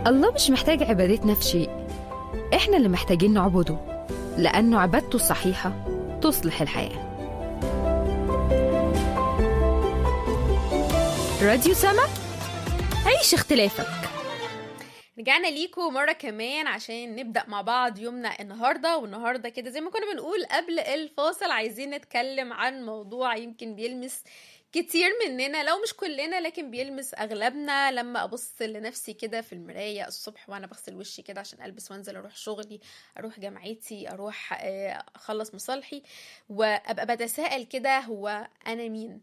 الله مش محتاج عبادتنا في شيء احنا اللي محتاجين نعبده لأنه عبادته الصحيحة تصلح الحياة راديو سما عيش اختلافك رجعنا ليكم مرة كمان عشان نبدأ مع بعض يومنا النهاردة والنهاردة كده زي ما كنا بنقول قبل الفاصل عايزين نتكلم عن موضوع يمكن بيلمس كتير مننا لو مش كلنا لكن بيلمس اغلبنا لما ابص لنفسي كده في المرايه الصبح وانا بغسل وشي كده عشان البس وانزل اروح شغلي اروح جامعتي اروح اخلص مصالحي وابقى بتساءل كده هو انا مين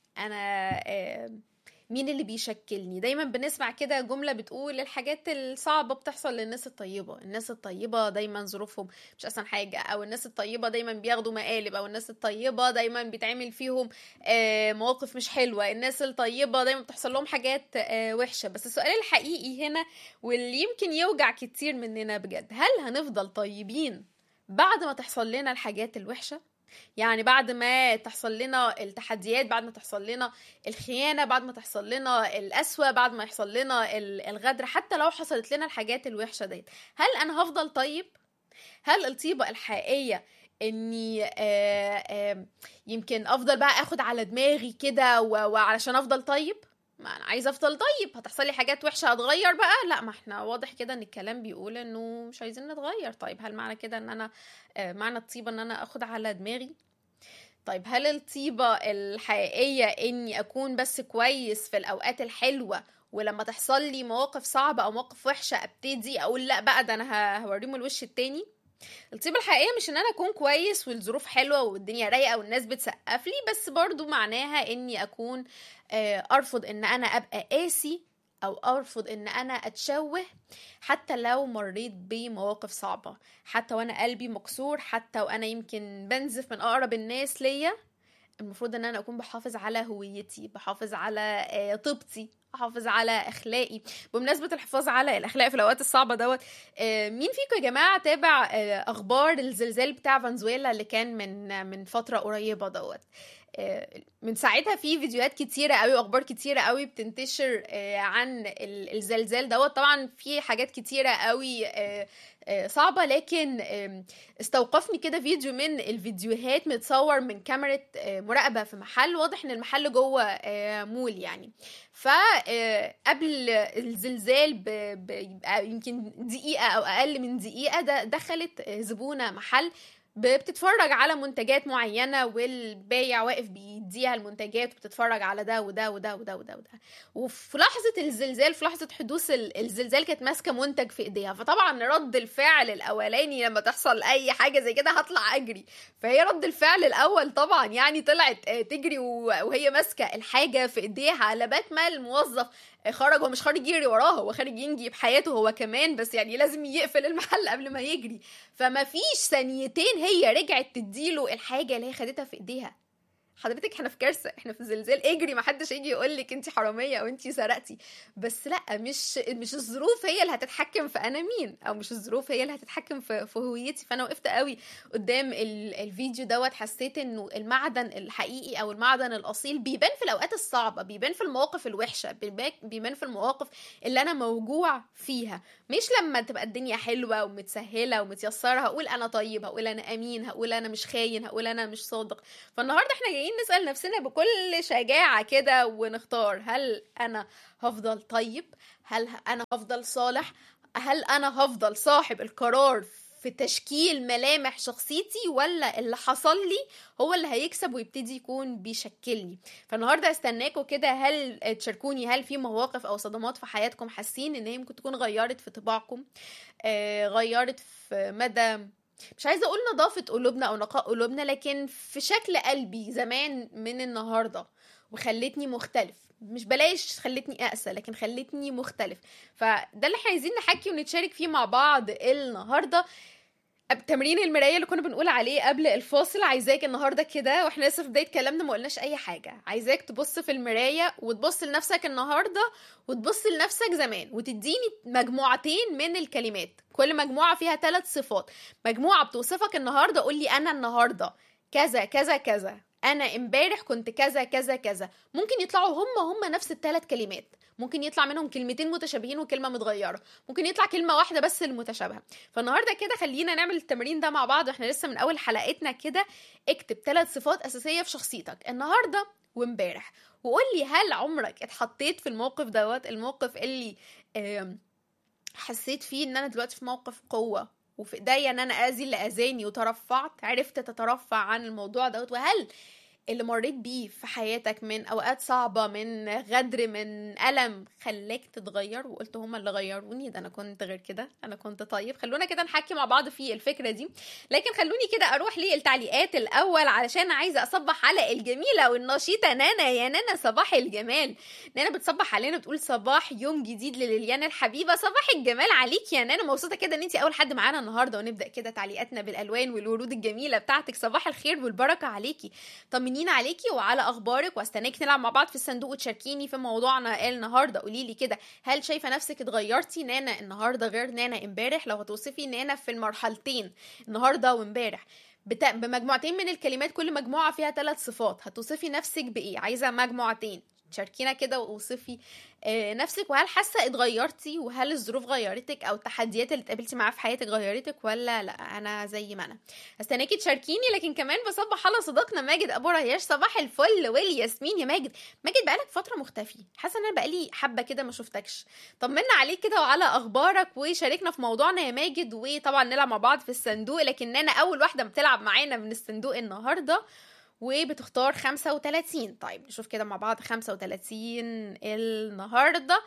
انا مين اللي بيشكلني دايما بنسمع كده جمله بتقول الحاجات الصعبه بتحصل للناس الطيبه الناس الطيبه دايما ظروفهم مش احسن حاجه او الناس الطيبه دايما بياخدوا مقالب او الناس الطيبه دايما بيتعمل فيهم مواقف مش حلوه الناس الطيبه دايما بتحصل لهم حاجات وحشه بس السؤال الحقيقي هنا واللي يمكن يوجع كتير مننا بجد هل هنفضل طيبين بعد ما تحصل لنا الحاجات الوحشه يعني بعد ما تحصل لنا التحديات بعد ما تحصل لنا الخيانه بعد ما تحصل لنا القسوه بعد ما يحصل لنا الغدر حتى لو حصلت لنا الحاجات الوحشه ديت هل انا هفضل طيب هل الطيبه الحقيقيه اني آآ آآ يمكن افضل بقى اخد على دماغي كده وعلشان افضل طيب ما انا عايزه افضل طيب هتحصل لي حاجات وحشه هتغير بقى لا ما احنا واضح كده ان الكلام بيقول انه مش عايزين نتغير طيب هل معنى كده ان انا معنى الطيبه ان انا اخد على دماغي طيب هل الطيبه الحقيقيه اني اكون بس كويس في الاوقات الحلوه ولما تحصل لي مواقف صعبه او مواقف وحشه ابتدي اقول لا بقى ده انا هوريهم الوش التاني الطيبه الحقيقيه مش ان انا اكون كويس والظروف حلوه والدنيا رايقه والناس بتسقف لي بس برضو معناها اني اكون ارفض ان انا ابقى قاسي او ارفض ان انا اتشوه حتى لو مريت بمواقف صعبه حتى وانا قلبي مكسور حتى وانا يمكن بنزف من اقرب الناس ليا المفروض ان انا اكون بحافظ على هويتي بحافظ على طيبتي احافظ على اخلاقي بمناسبه الحفاظ على الاخلاق في الاوقات الصعبه دوت مين فيكم يا جماعه تابع اخبار الزلزال بتاع فنزويلا اللي كان من من فتره قريبه دوت من ساعتها في فيديوهات كتيرة قوي واخبار كتيرة قوي بتنتشر عن الزلزال دوت طبعا في حاجات كتيرة قوي صعبة لكن استوقفني كده فيديو من الفيديوهات متصور من كاميرا مراقبة في محل واضح ان المحل جوه مول يعني فقبل الزلزال يمكن دقيقة او اقل من دقيقة ده دخلت زبونة محل بتتفرج على منتجات معينة والبايع واقف بيديها المنتجات وبتتفرج على ده وده وده وده وده وده وفي لحظة الزلزال في لحظة حدوث الزلزال كانت ماسكة منتج في ايديها فطبعا رد الفعل الاولاني لما تحصل اي حاجة زي كده هطلع اجري فهي رد الفعل الاول طبعا يعني طلعت تجري وهي ماسكة الحاجة في ايديها لبات ما الموظف خرج هو مش خارج يجري وراها هو خارج ينجي بحياته هو كمان بس يعني لازم يقفل المحل قبل ما يجري فما فيش ثانيتين هي رجعت تديله الحاجه اللي هي خدتها في ايديها حضرتك احنا في كارثه احنا في زلزال اجري ما حدش يجي يقول لك انت حراميه او انت سرقتي بس لا مش مش الظروف هي اللي هتتحكم في انا مين او مش الظروف هي اللي هتتحكم في, في هويتي فانا وقفت قوي قدام الفيديو دوت حسيت انه المعدن الحقيقي او المعدن الاصيل بيبان في الاوقات الصعبه بيبان في المواقف الوحشه بيبان في المواقف اللي انا موجوع فيها مش لما تبقى الدنيا حلوه ومتسهله ومتيسره هقول انا طيب هقول انا امين هقول انا مش خاين هقول انا مش صادق فالنهارده احنا جايين جايين نسأل نفسنا بكل شجاعة كده ونختار هل أنا هفضل طيب هل أنا هفضل صالح هل أنا هفضل صاحب القرار في تشكيل ملامح شخصيتي ولا اللي حصل لي هو اللي هيكسب ويبتدي يكون بيشكلني فالنهارده استناكم كده هل تشاركوني هل في مواقف او صدمات في حياتكم حاسين ان هي ممكن تكون غيرت في طباعكم آه غيرت في مدى مش عايزه اقول نظافه قلوبنا او نقاء قلوبنا لكن في شكل قلبي زمان من النهارده وخلتني مختلف مش بلاش خلتني اقسى لكن خلتني مختلف فده اللي احنا عايزين نحكي ونتشارك فيه مع بعض النهارده تمرين المرايه اللي كنا بنقول عليه قبل الفاصل عايزاك النهارده كده واحنا لسه في بدايه كلامنا ما قلناش اي حاجه عايزاك تبص في المرايه وتبص لنفسك النهارده وتبص لنفسك زمان وتديني مجموعتين من الكلمات كل مجموعه فيها ثلاث صفات مجموعه بتوصفك النهارده قول لي انا النهارده كذا كذا كذا انا امبارح كنت كذا كذا كذا ممكن يطلعوا هم هم نفس الثلاث كلمات ممكن يطلع منهم كلمتين متشابهين وكلمه متغيره ممكن يطلع كلمه واحده بس المتشابهه فالنهارده كده خلينا نعمل التمرين ده مع بعض واحنا لسه من اول حلقتنا كده اكتب ثلاث صفات اساسيه في شخصيتك النهارده وامبارح وقول لي هل عمرك اتحطيت في الموقف دوت الموقف اللي آم، حسيت فيه ان انا دلوقتي في موقف قوه وفي ايديا ان انا اذي اللي اذاني وترفعت عرفت تترفع عن الموضوع دوت وهل اللي مريت بيه في حياتك من اوقات صعبه من غدر من الم خلاك تتغير وقلت هما اللي غيروني ده انا كنت غير كده انا كنت طيب خلونا كده نحكي مع بعض في الفكره دي لكن خلوني كده اروح للتعليقات الاول علشان عايزه اصبح على الجميله والنشيطه نانا يا نانا صباح الجمال نانا بتصبح علينا بتقول صباح يوم جديد لليليان الحبيبه صباح الجمال عليك يا نانا مبسوطه كده ان انت اول حد معانا النهارده ونبدا كده تعليقاتنا بالالوان والورود الجميله بتاعتك صباح الخير والبركه عليكي طمنينا عليكي وعلى اخبارك واستناك نلعب مع بعض في الصندوق وتشاركيني في موضوعنا النهارده قولي لي كده هل شايفه نفسك اتغيرتي نانا النهارده غير نانا امبارح لو هتوصفي نانا في المرحلتين النهارده وامبارح بتا... بمجموعتين من الكلمات كل مجموعه فيها ثلاث صفات هتوصفي نفسك بايه عايزه مجموعتين شاركينا كده ووصفي آه، نفسك وهل حاسه اتغيرتي وهل الظروف غيرتك او التحديات اللي اتقابلتي معاها في حياتك غيرتك ولا لا انا زي ما انا استناكي تشاركيني لكن كمان بصبح على صديقنا ماجد ابو رياش صباح الفل والياسمين يا ماجد ماجد بقالك فتره مختفي حاسه ان انا بقالي حبه كده ما شفتكش طمنا عليك كده وعلى اخبارك وشاركنا في موضوعنا يا ماجد وطبعا نلعب مع بعض في الصندوق لكن انا اول واحده بتلعب معانا من الصندوق النهارده وبتختار 35 طيب نشوف كده مع بعض 35 النهارده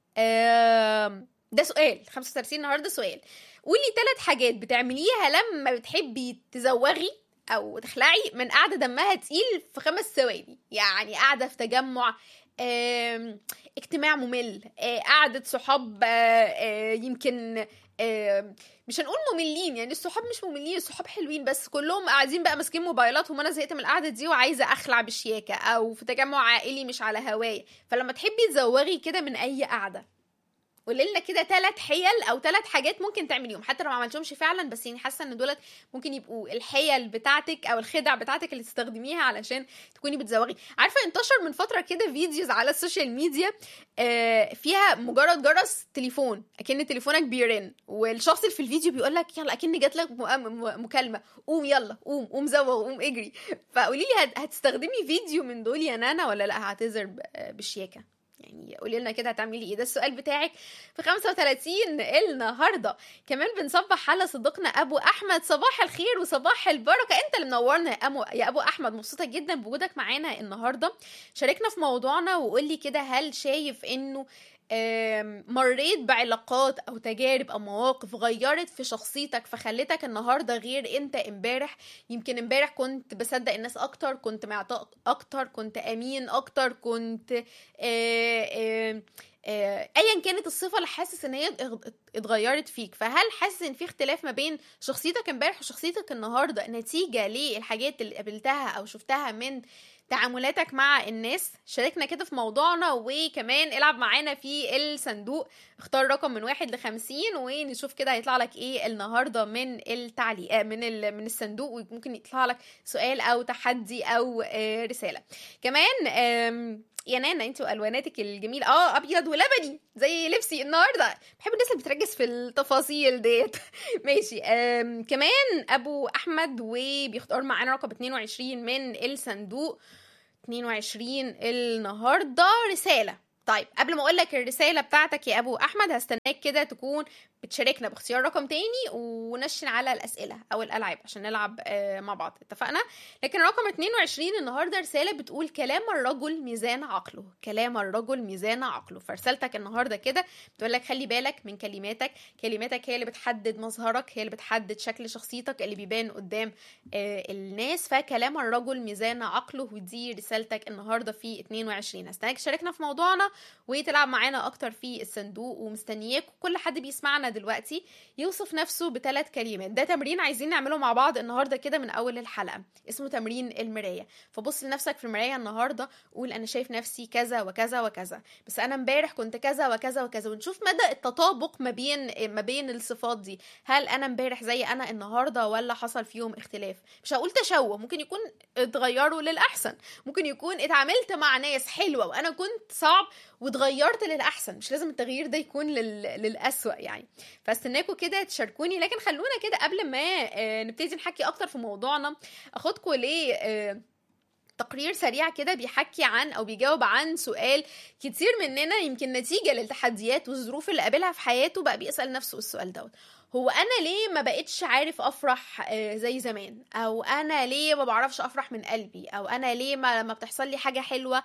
آم، ده سؤال 35 النهارده سؤال قولي ثلاث حاجات بتعمليها لما بتحبي تزوغي او تخلعي من قعده دمها تقيل في خمس ثواني يعني قاعده في تجمع آم، اجتماع ممل آه، قعدة صحاب آه، آه، يمكن آه، مش هنقول مملين يعني الصحاب مش مملين الصحاب حلوين بس كلهم قاعدين بقى ماسكين موبايلاتهم وانا زهقت من القعده دي وعايزه اخلع بشياكه او في تجمع عائلي مش على هوايه فلما تحبي تزوغي كده من اي قعده قولي لنا كده ثلاث حيل او ثلاث حاجات ممكن تعمليهم حتى لو ما عملتهمش فعلا بس يعني حاسه ان دولت ممكن يبقوا الحيل بتاعتك او الخدع بتاعتك اللي تستخدميها علشان تكوني بتزوغي عارفه انتشر من فتره كده فيديوز على السوشيال ميديا آه، فيها مجرد جرس تليفون اكن تليفونك بيرن والشخص اللي في الفيديو بيقول لك يلا اكن جات لك م- م- مكالمه قوم يلا قوم قوم زوغ قوم اجري فقولي لي هت- هتستخدمي فيديو من دول يا نانا ولا لا هعتذر ب- بالشياكه يعني قولي لنا كده هتعملي ايه ده السؤال بتاعك في 35 النهارده كمان بنصبح على صديقنا ابو احمد صباح الخير وصباح البركه انت اللي منورنا يا أمو يا ابو احمد مبسوطه جدا بوجودك معانا النهارده شاركنا في موضوعنا وقول لي كده هل شايف انه آم، مريت بعلاقات او تجارب او مواقف غيرت في شخصيتك فخلتك النهارده غير انت امبارح يمكن امبارح كنت بصدق الناس اكتر كنت معطاء اكتر كنت امين اكتر كنت آه، آه، آه، ايا كانت الصفه اللي حاسس ان هي اتغ- اتغيرت فيك فهل حاسس ان في اختلاف ما بين شخصيتك امبارح وشخصيتك النهارده نتيجه للحاجات اللي قابلتها او شفتها من تعاملاتك مع الناس شاركنا كده في موضوعنا وكمان العب معانا في الصندوق اختار رقم من واحد لخمسين ونشوف كده هيطلع لك ايه النهارده من التعليق من ال... من الصندوق وممكن يطلع لك سؤال او تحدي او آه، رساله كمان آم، يا نانا انت والواناتك الجميله اه ابيض ولبني زي لبسي النهارده بحب الناس اللي بتركز في التفاصيل ديت ماشي آم، كمان ابو احمد وبيختار معانا رقم 22 من الصندوق 22 النهارده رساله طيب قبل ما اقول لك الرساله بتاعتك يا ابو احمد هستناك كده تكون بتشاركنا باختيار رقم تاني ونشن على الاسئله او الالعاب عشان نلعب آه، مع بعض اتفقنا لكن رقم 22 النهارده رساله بتقول كلام الرجل ميزان عقله كلام الرجل ميزان عقله فرسالتك النهارده كده بتقول لك خلي بالك من كلماتك كلماتك هي اللي بتحدد مظهرك هي اللي بتحدد شكل شخصيتك اللي بيبان قدام آه، الناس فكلام الرجل ميزان عقله ودي رسالتك النهارده في 22 هستناك تشاركنا في موضوعنا تشاركنا وتلعب معانا اكتر في الصندوق ومستنياك كل حد بيسمعنا دلوقتي يوصف نفسه بثلاث كلمات ده تمرين عايزين نعمله مع بعض النهارده كده من اول الحلقه اسمه تمرين المرايه فبص لنفسك في المرايه النهارده قول انا شايف نفسي كذا وكذا وكذا بس انا امبارح كنت كذا وكذا وكذا ونشوف مدى التطابق ما بين ما بين الصفات دي هل انا امبارح زي انا النهارده ولا حصل فيهم اختلاف مش هقول تشوه ممكن يكون اتغيروا للاحسن ممكن يكون اتعاملت مع ناس حلوه وانا كنت صعب واتغيرت للاحسن مش لازم التغيير ده يكون لل... للاسوأ يعني فاستناكم كده تشاركوني لكن خلونا كده قبل ما آه، نبتدي نحكي اكتر في موضوعنا اخدكم ليه آه، تقرير سريع كده بيحكي عن او بيجاوب عن سؤال كتير مننا يمكن نتيجه للتحديات والظروف اللي قابلها في حياته بقى بيسال نفسه السؤال دوت هو انا ليه ما بقتش عارف افرح آه، زي زمان او انا ليه ما بعرفش افرح من قلبي او انا ليه ما لما بتحصل لي حاجه حلوه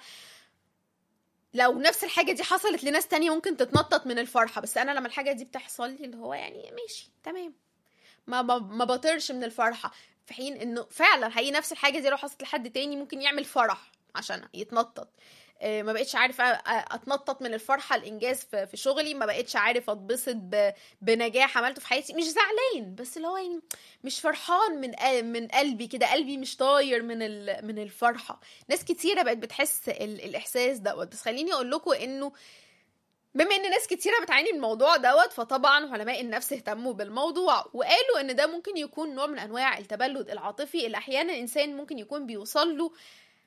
لو نفس الحاجه دي حصلت لناس تانية ممكن تتنطط من الفرحه بس انا لما الحاجه دي بتحصل لي اللي هو يعني ماشي تمام ما ما, ما بطرش من الفرحه في حين انه فعلا حقيقي نفس الحاجه دي لو حصلت لحد تاني ممكن يعمل فرح عشان يتنطط آه، ما بقتش عارف أ- أ- اتنطط من الفرحه الانجاز في في شغلي ما بقتش عارف اتبسط ب- بنجاح عملته في حياتي مش زعلان بس اللي هو يعني مش فرحان من قل- من قلبي كده قلبي مش طاير من ال- من الفرحه ناس كتيره بقت بتحس ال- الاحساس دوت بس خليني اقول لكم انه بما ان ناس كتيره بتعاني من الموضوع دوت فطبعا علماء النفس اهتموا بالموضوع وقالوا ان ده ممكن يكون نوع من انواع التبلد العاطفي اللي احيانا الانسان ممكن يكون بيوصل له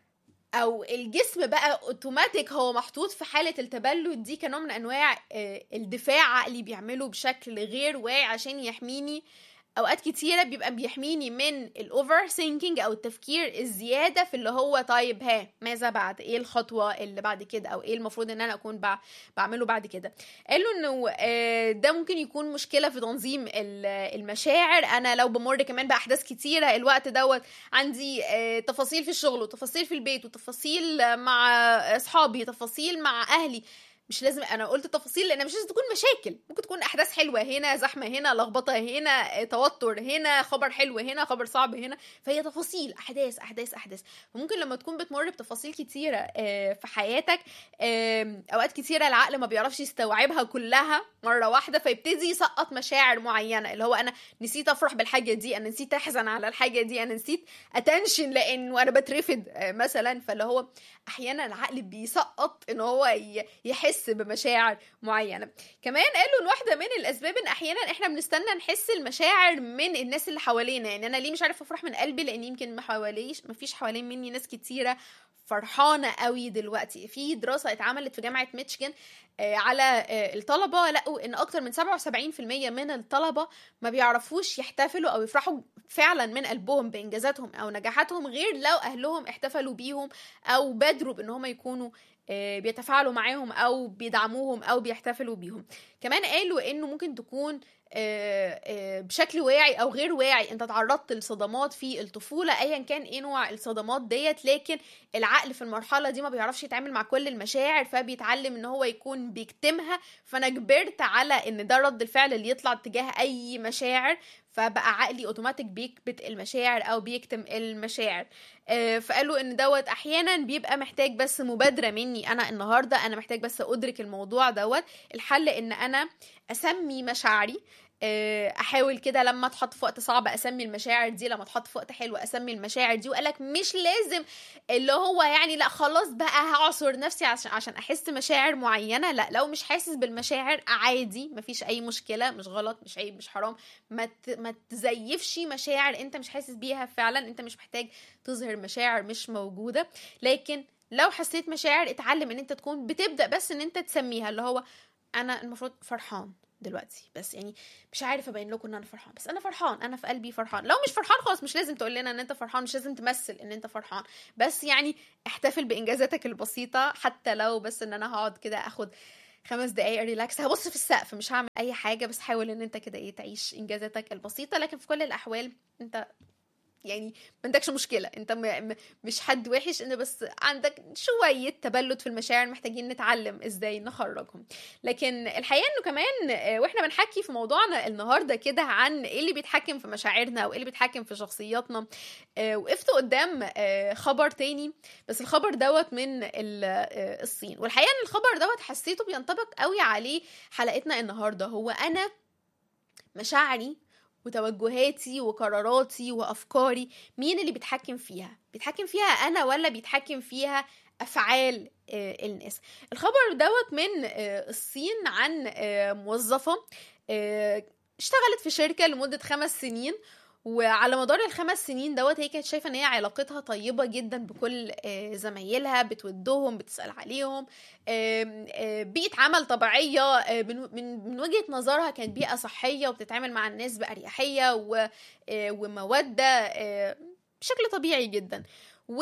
او الجسم بقى اوتوماتيك هو محطوط في حاله التبلد دي كنوع من انواع آه، الدفاع عقلي بيعمله بشكل غير واعي عشان يحميني اوقات كتيره بيبقى بيحميني من الاوفر ثينكينج او التفكير الزياده في اللي هو طيب ها ماذا بعد ايه الخطوه اللي بعد كده او ايه المفروض ان انا اكون بع- بعمله بعد كده قالوا انه آه، ده ممكن يكون مشكله في تنظيم ال- المشاعر انا لو بمر كمان باحداث كتيره الوقت دوت عندي آه، تفاصيل في الشغل وتفاصيل في البيت وتفاصيل آه، مع اصحابي تفاصيل مع اهلي مش لازم انا قلت تفاصيل لان مش لازم تكون مشاكل ممكن تكون احداث حلوه هنا زحمه هنا لخبطه هنا آه، توتر هنا خبر حلو هنا خبر صعب هنا فهي تفاصيل احداث احداث احداث فممكن لما تكون بتمر بتفاصيل كتيره آه، في حياتك آم، اوقات كتيره العقل ما بيعرفش يستوعبها كلها مره واحده فيبتدي يسقط مشاعر معينه اللي هو انا نسيت افرح بالحاجه دي انا نسيت احزن على الحاجه دي انا نسيت اتنشن لانه انا بترفض آه، مثلا فاللي هو احيانا العقل بيسقط ان هو ي- يحس بمشاعر معينه كمان قالوا ان واحده من الاسباب ان احيانا احنا بنستنى نحس المشاعر من الناس اللي حوالينا يعني انا ليه مش عارف افرح من قلبي لان يمكن ما حواليش ما فيش حوالين مني ناس كتيره فرحانه قوي دلوقتي في دراسه اتعملت في جامعه ميتشيغان آه، على آه، الطلبه لقوا ان اكتر من 77% من الطلبه ما بيعرفوش يحتفلوا او يفرحوا فعلا من قلبهم بانجازاتهم او نجاحاتهم غير لو اهلهم احتفلوا بيهم او بادروا بان هم يكونوا آه، بيتفاعلوا معاهم او بيدعموهم او بيحتفلوا بيهم كمان قالوا انه ممكن تكون آه، آه، بشكل واعي او غير واعي انت تعرضت لصدمات في الطفوله ايا كان ايه نوع الصدمات ديت لكن العقل في المرحله دي ما بيعرفش يتعامل مع كل المشاعر فبيتعلم ان هو يكون بيكتمها فانا كبرت على ان ده رد الفعل اللي يطلع تجاه اي مشاعر فبقى عقلي اوتوماتيك بيكبت المشاعر او بيكتم المشاعر آه، فقالوا ان دوت احيانا بيبقى محتاج بس مبادره مني انا النهارده انا محتاج بس ادرك الموضوع دوت الحل ان انا اسمي مشاعري آه، احاول كده لما اتحط في وقت صعب اسمي المشاعر دي لما اتحط في وقت حلو اسمي المشاعر دي وقالك مش لازم اللي هو يعني لا خلاص بقى هعصر نفسي عشان عشان احس مشاعر معينه لا لو مش حاسس بالمشاعر عادي مفيش اي مشكله مش غلط مش عيب مش حرام ما ت- ما تزيفش مشاعر انت مش حاسس بيها فعلا انت مش محتاج تظهر مشاعر مش موجوده لكن لو حسيت مشاعر اتعلم ان انت تكون بتبدا بس ان انت تسميها اللي هو انا المفروض فرحان دلوقتي بس يعني مش عارف ابين لكم ان انا فرحان بس انا فرحان انا في قلبي فرحان لو مش فرحان خلاص مش لازم تقول لنا ان انت فرحان مش لازم تمثل ان انت فرحان بس يعني احتفل بانجازاتك البسيطه حتى لو بس ان انا هقعد كده اخد خمس دقايق ريلاكس هبص في السقف مش هعمل اي حاجه بس حاول ان انت كده ايه تعيش انجازاتك البسيطه لكن في كل الاحوال انت يعني ما عندكش مشكله انت م... م... مش حد وحش انت بس عندك شويه تبلد في المشاعر محتاجين نتعلم ازاي نخرجهم لكن الحقيقه انه كمان آه، واحنا بنحكي في موضوعنا النهارده كده عن ايه اللي بيتحكم في مشاعرنا وايه اللي بيتحكم في شخصياتنا آه، وقفت قدام آه، خبر تاني بس الخبر دوت من ال- آه، الصين والحقيقه ان الخبر دوت حسيته بينطبق قوي عليه حلقتنا النهارده هو انا مشاعري وتوجهاتي وقراراتي وافكاري مين اللي بيتحكم فيها بيتحكم فيها انا ولا بيتحكم فيها افعال آه، الناس الخبر دوت من آه، الصين عن آه، موظفه آه، اشتغلت في شركه لمده خمس سنين وعلى مدار الخمس سنين دوت هي كانت شايفه ان هي علاقتها طيبه جدا بكل آه، زمايلها بتودهم بتسال عليهم آم، آه، بيئه عمل طبيعيه آه، من من من وجهه نظرها كانت بيئه صحيه وبتتعامل مع الناس باريحيه و- آه، وموده آه، بشكل طبيعي جدا و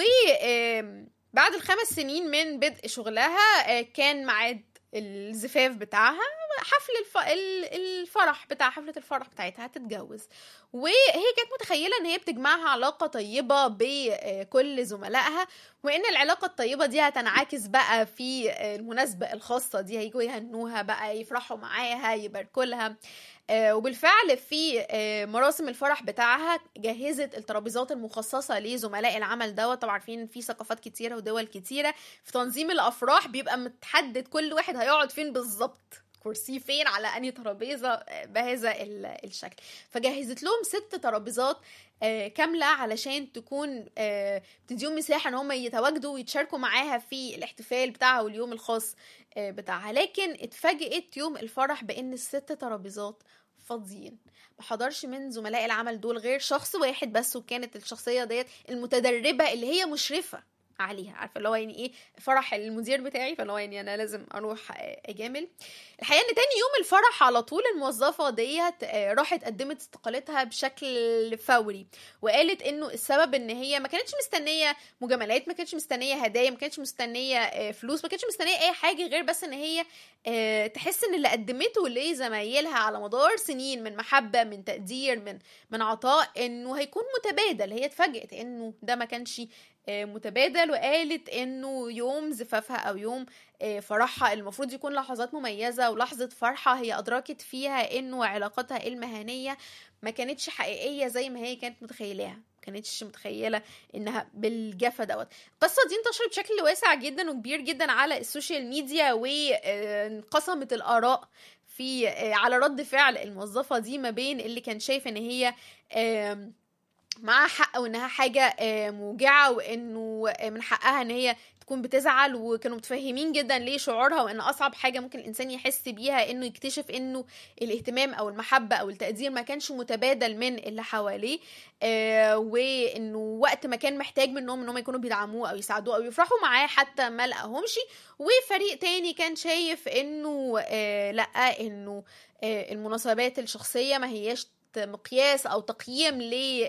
آم، بعد الخمس سنين من بدء شغلها آه، كان ميعاد الزفاف بتاعها حفل الف... ال- الفرح بتاع حفلة الفرح بتاعتها هتتجوز وهي كانت متخيلة ان هي بتجمعها علاقة طيبة بكل زملائها وان العلاقة الطيبة دي هتنعكس بقى في المناسبة الخاصة دي هيجوا يهنوها بقى يفرحوا معاها يباركوا لها آه، وبالفعل في آه، مراسم الفرح بتاعها جهزت الترابيزات المخصصة لزملاء العمل دوت طبعا عارفين في ثقافات كتيرة ودول كتيرة في تنظيم الأفراح بيبقى متحدد كل واحد هيقعد فين بالظبط كرسي فين على انهي ترابيزه آه، بهذا ال- الشكل فجهزت لهم ست ترابيزات آه، كامله علشان تكون آه، بتديهم مساحه ان هم يتواجدوا ويتشاركوا معاها في الاحتفال بتاعها واليوم الخاص آه، بتاعها لكن اتفاجئت يوم الفرح بان الست ترابيزات فاضيين ما حضرش من زملاء العمل دول غير شخص واحد بس وكانت الشخصيه ديت المتدربه اللي هي مشرفه عليها عارفه اللي هو يعني ايه فرح المدير بتاعي فاللي هو يعني انا لازم اروح آه، اجامل الحقيقه ان تاني يوم الفرح على طول الموظفه ديت آه، راحت قدمت استقالتها بشكل فوري وقالت انه السبب ان هي ما كانتش مستنيه مجاملات ما كانتش مستنيه هدايا ما كانتش مستنيه آه، فلوس ما كانتش مستنيه اي حاجه غير بس ان هي آه، تحس ان اللي قدمته لزمايلها على مدار سنين من محبه من تقدير من من عطاء انه هيكون متبادل هي اتفاجئت انه ده ما كانش آه، متبادل وقالت انه يوم زفافها او يوم آه، فرحها المفروض يكون لحظات مميزه ولحظه فرحه هي ادركت فيها انه علاقتها المهنيه ما كانتش حقيقيه زي ما هي كانت متخيلاها ما كانتش متخيله انها بالجفا دوت القصه دي انتشرت بشكل واسع جدا وكبير جدا على السوشيال ميديا وانقسمت الاراء في آه، على رد فعل الموظفه دي ما بين اللي كان شايف ان هي آم، معاها حق وانها حاجه آه، موجعه وانه آه، من حقها ان هي تكون بتزعل وكانوا متفهمين جدا ليه شعورها وان اصعب حاجه ممكن الانسان يحس بيها انه يكتشف انه الاهتمام او المحبه او التقدير ما كانش متبادل من اللي حواليه آه وانه وقت ما كان محتاج منهم انهم يكونوا بيدعموه او يساعدوه او يفرحوا معاه حتى ما لقاهمش وفريق تاني كان شايف انه آه لا انه آه المناسبات الشخصيه ما هياش مقياس او تقييم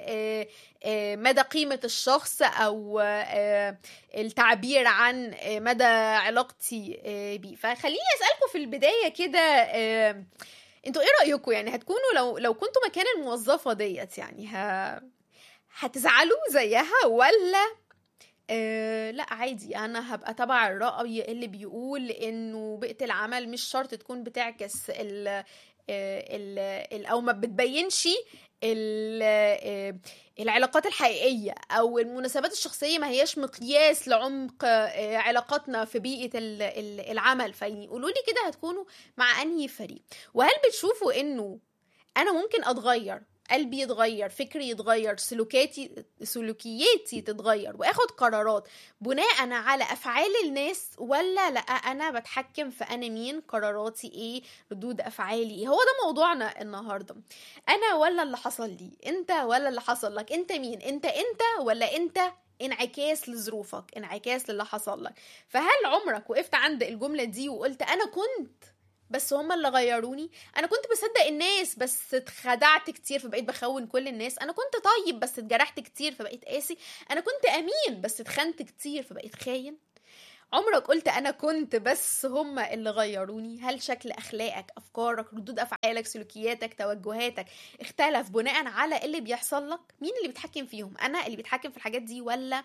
لمدى قيمه الشخص او آه، التعبير عن آه، مدى علاقتي آه، بيه فخليني اسالكم في البدايه كده آه، انتوا ايه رايكم يعني هتكونوا لو لو كنتوا مكان الموظفه ديت يعني ه... هتزعلوا زيها ولا أه لا عادي انا هبقى تبع الرأي اللي بيقول انه بيئة العمل مش شرط تكون بتعكس ال ال ال او ما بتبينش ال آه، العلاقات الحقيقية أو المناسبات الشخصية ما هياش مقياس لعمق آه، علاقاتنا في بيئة ال- ال- العمل فيعني قولوا لي كده هتكونوا مع أنهي فريق وهل بتشوفوا إنه أنا ممكن أتغير قلبي يتغير فكري يتغير سلوكاتي سلوكياتي تتغير واخد قرارات بناء على افعال الناس ولا لا انا بتحكم في انا مين قراراتي ايه ردود افعالي ايه هو ده موضوعنا النهارده انا ولا اللي حصل لي انت ولا اللي حصل لك انت مين انت انت ولا انت انعكاس لظروفك انعكاس للي حصل لك فهل عمرك وقفت عند الجمله دي وقلت انا كنت بس هما اللي غيروني انا كنت بصدق الناس بس اتخدعت كتير فبقيت بخون كل الناس انا كنت طيب بس اتجرحت كتير فبقيت قاسي انا كنت امين بس اتخنت كتير فبقيت خاين عمرك قلت انا كنت بس هم اللي غيروني هل شكل اخلاقك افكارك ردود افعالك سلوكياتك توجهاتك اختلف بناء على اللي بيحصل لك مين اللي بيتحكم فيهم انا اللي بيتحكم في الحاجات دي ولا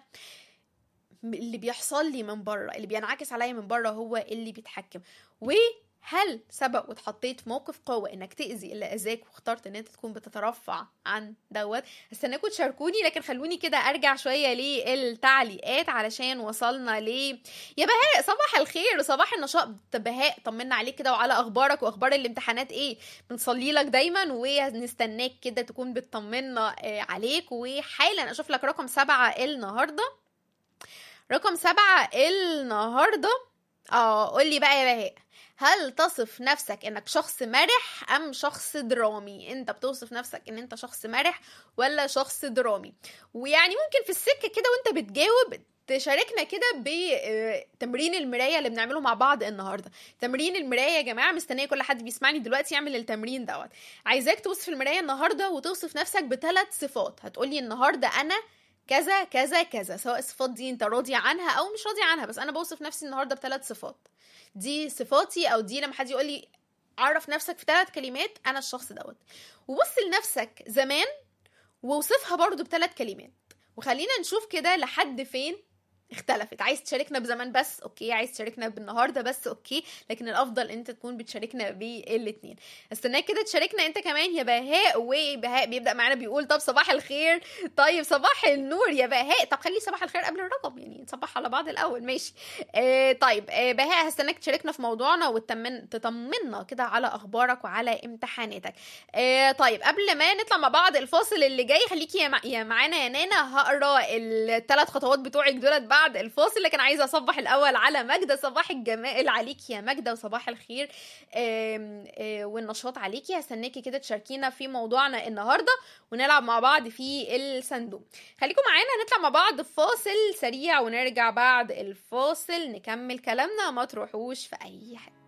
اللي بيحصل لي من بره اللي بينعكس عليا من بره هو اللي بيتحكم وهل سبق واتحطيت في موقف قوة انك تأذي اللي اذاك واخترت ان انت تكون بتترفع عن دوت استناكم تشاركوني لكن خلوني كده ارجع شوية للتعليقات علشان وصلنا ل يا بهاء صباح الخير وصباح النشاط بهاء طمنا عليك كده وعلى اخبارك واخبار الامتحانات ايه بنصلي لك دايما ونستناك كده تكون بتطمنا عليك وحالا اشوف لك رقم سبعة النهارده رقم سبعة النهاردة اه قولي بقى يا بهاء هل تصف نفسك انك شخص مرح ام شخص درامي انت بتوصف نفسك ان انت شخص مرح ولا شخص درامي ويعني ممكن في السكة كده وانت بتجاوب تشاركنا كده بتمرين المرايه اللي بنعمله مع بعض النهارده تمرين المرايه يا جماعه مستنيه كل حد بيسمعني دلوقتي يعمل التمرين دوت عايزاك توصف المرايه النهارده وتوصف نفسك بثلاث صفات هتقولي النهارده انا كذا كذا كذا سواء الصفات دي انت راضي عنها او مش راضي عنها بس انا بوصف نفسي النهارده بثلاث صفات دي صفاتي او دي لما حد يقول لي عرف نفسك في ثلاث كلمات انا الشخص دوت وبص لنفسك زمان ووصفها برضو بثلاث كلمات وخلينا نشوف كده لحد فين اختلفت عايز تشاركنا بزمان بس اوكي عايز تشاركنا بالنهارده بس اوكي لكن الافضل انت تكون بتشاركنا بالاثنين استناك كده تشاركنا انت كمان يا بهاء وبهاء بيبدا معانا بيقول طب صباح الخير طيب صباح النور يا بهاء طب خلي صباح الخير قبل الرقم يعني نصبح على بعض الاول ماشي آه طيب آه بهاء هستناك تشاركنا في موضوعنا وتطمن تطمنا كده على اخبارك وعلى امتحاناتك آه طيب قبل ما نطلع مع بعض الفاصل اللي جاي خليكي يا, مع... يا معانا يا نانا هقرا الثلاث خطوات بتوعك دولت بعد بعد الفاصل لكن عايزه اصبح الاول على ماجده صباح الجمال عليك يا ماجده وصباح الخير آم آم والنشاط عليكي هستناكي كده تشاركينا في موضوعنا النهارده ونلعب مع بعض في الصندوق خليكم معانا نطلع مع بعض فاصل سريع ونرجع بعد الفاصل نكمل كلامنا ما تروحوش في اي حته